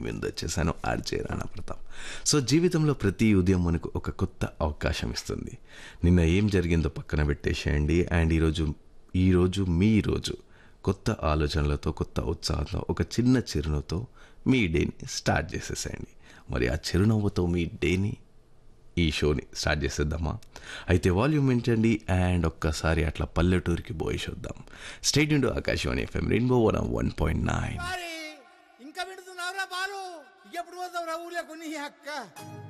ముందు వచ్చేసాను RJ Rana Pratap so జీవితంలో ప్రతి ఉదయం మనకు ఒక కొత్త అవకాశం ఇస్తుంది నిన్న ఏం జరిగిందో పక్కన పెట్టేసేయండి అండ్ ఈరోజు ఈరోజు మీ రోజు కొత్త ఆలోచనలతో కొత్త ఉత్సాహంతో ఒక చిన్న చిరునవ్వుతో మీ డేని స్టార్ట్ చేసేసేయండి మరి ఆ చిరునవ్వుతో మీ డేని ఈ షోని స్టార్ట్ చేసేద్దామా అయితే వాల్యూమ్ ఏంటండి అండ్ ఒక్కసారి అట్లా పల్లెటూరికి పోయి చూద్దాం straight into Akashvani FM rainbow one one point nine మరి ఇంకా పెడుతున్నావురా బాలు ఎప్పుడు పోతావురా ఊళ్ళో కొన్ని అక్క